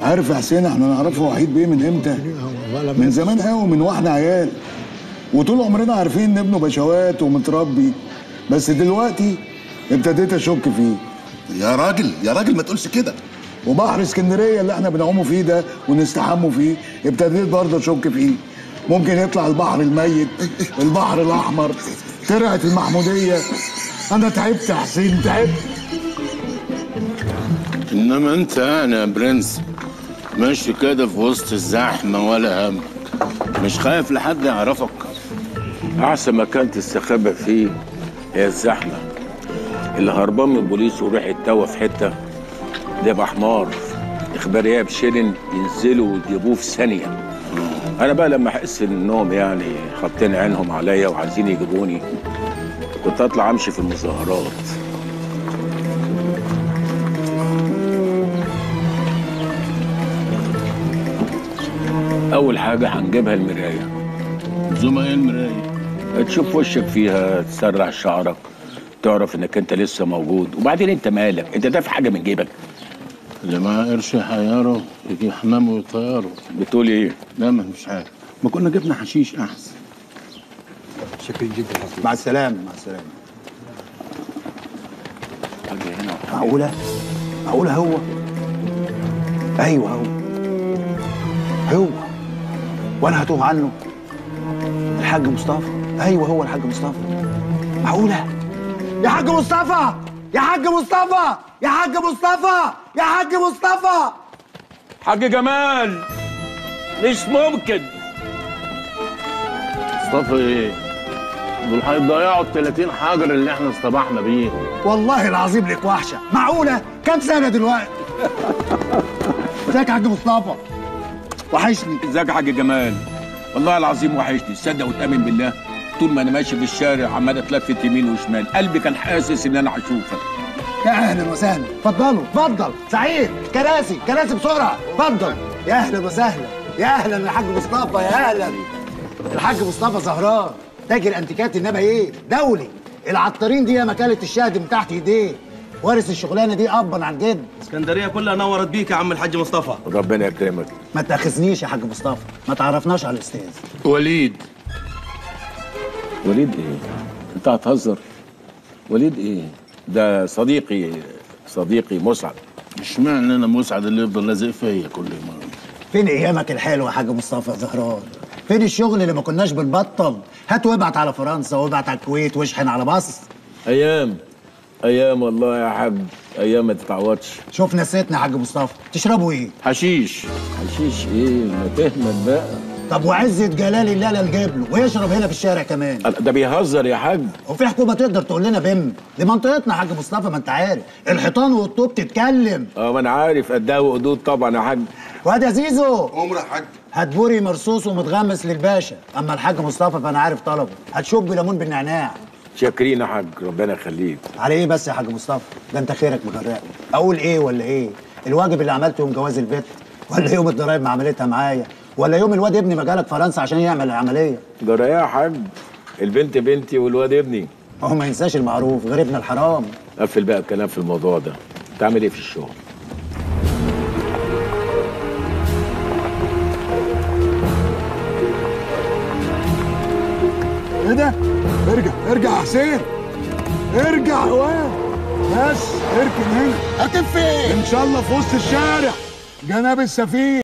عارف يا حسين احنا نعرفه وحيد بيه من امتى من زمان قوي من واحنا عيال وطول عمرنا عارفين ان ابنه بشوات ومتربي بس دلوقتي ابتديت اشك فيه يا راجل يا راجل ما تقولش كده وبحر اسكندريه اللي احنا بنعوموا فيه ده ونستحموا فيه ابتديت برضه اشك فيه ممكن يطلع البحر الميت البحر الاحمر ترعه المحموديه انا تعبت يا حسين تعبت انما انت يعني يا برنس ماشي كده في وسط الزحمه ولا همك مش خايف لحد يعرفك احسن مكان تستخبى فيه هي الزحمه اللي هربان من البوليس وراح يتوه في حته ده يبقى حمار اخباريه بشيرن ينزلوا ويجيبوه في ثانيه انا بقى لما احس انهم يعني حاطين عينهم عليا وعايزين يجيبوني كنت اطلع امشي في المظاهرات اول حاجه هنجيبها المرايه زوما ايه المرايه تشوف وشك فيها تسرع شعرك تعرف انك انت لسه موجود وبعدين انت مالك انت دافع حاجه من جيبك اللي معاه قرش يحيره يجيب حمام ويطيره بتقول ايه لا ما مش عارف ما كنا جبنا حشيش احسن شكرا جدا حسين مع السلامه مع السلامه حاجه هنا معقوله معقوله هو ايوه هو هو وانا هتوه عنه الحاج مصطفى ايوه هو الحاج مصطفى معقوله يا حاج مصطفى يا حاج مصطفى يا حاج مصطفى يا حاج مصطفى حاج جمال مش ممكن مصطفى ايه دول هيضيعوا ال 30 حجر اللي احنا اصطبحنا بيهم والله العظيم لك وحشه معقوله كام سنه دلوقتي ازيك يا حاج مصطفى وحشني ازيك يا حاج جمال والله العظيم وحشني تصدق وتامن بالله طول ما انا ماشي في الشارع عمال اتلفت يمين وشمال قلبي كان حاسس ان انا هشوفك يا اهلا وسهلا اتفضلوا اتفضل سعيد كراسي كراسي بسرعه اتفضل يا اهلا وسهلا يا اهلا يا حاج مصطفى يا اهلا الحاج مصطفى زهران تاجر انتيكات انما ايه دولي العطارين دي يا مكاله الشهد من تحت ايديه وارث الشغلانه دي ابا عن جد اسكندريه كلها نورت بيك يا عم الحاج مصطفى ربنا يكرمك ما تاخذنيش يا حاج مصطفى ما تعرفناش على الاستاذ وليد وليد ايه انت هتهزر وليد ايه ده صديقي صديقي مسعد مش معنى انا مسعد اللي يفضل لازق فيا كل مره فين ايامك الحلوه يا حاج مصطفى زهران فين الشغل اللي ما كناش بنبطل هات وابعت على فرنسا وابعت على الكويت واشحن على مصر ايام ايام والله يا حاج ايام ما تتعوضش شوف نسيتنا يا حاج مصطفى تشربوا ايه حشيش حشيش ايه ما تهمل بقى طب وعزة جلال الله لا نجيب له ويشرب هنا في الشارع كمان ده بيهزر يا حاج وفي حكومه تقدر تقول لنا بم دي منطقتنا يا حاج مصطفى ما انت عارف الحيطان والطوب تتكلم اه ما انا عارف قدها وقدود طبعا يا حاج واد يا زيزو عمر يا حاج هات بوري مرصوص ومتغمس للباشا اما الحاج مصطفى فانا عارف طلبه هتشب ليمون بالنعناع شاكرين يا حاج ربنا يخليك على ايه بس يا حاج مصطفى ده انت خيرك مغرقني اقول ايه ولا ايه الواجب اللي عملته يوم جواز البيت ولا يوم الضرايب ما عملتها معايا ولا يوم الواد ابني ما جالك فرنسا عشان يعمل العمليه جرى ايه يا حاج البنت بنتي والواد ابني هو ما ينساش المعروف غير ابن الحرام قفل بقى الكلام في الموضوع ده تعمل ايه في الشغل ايه ده ارجع ارجع يا حسين ارجع وين بس اركن هنا هتف فين ان شاء الله في وسط الشارع جناب السفير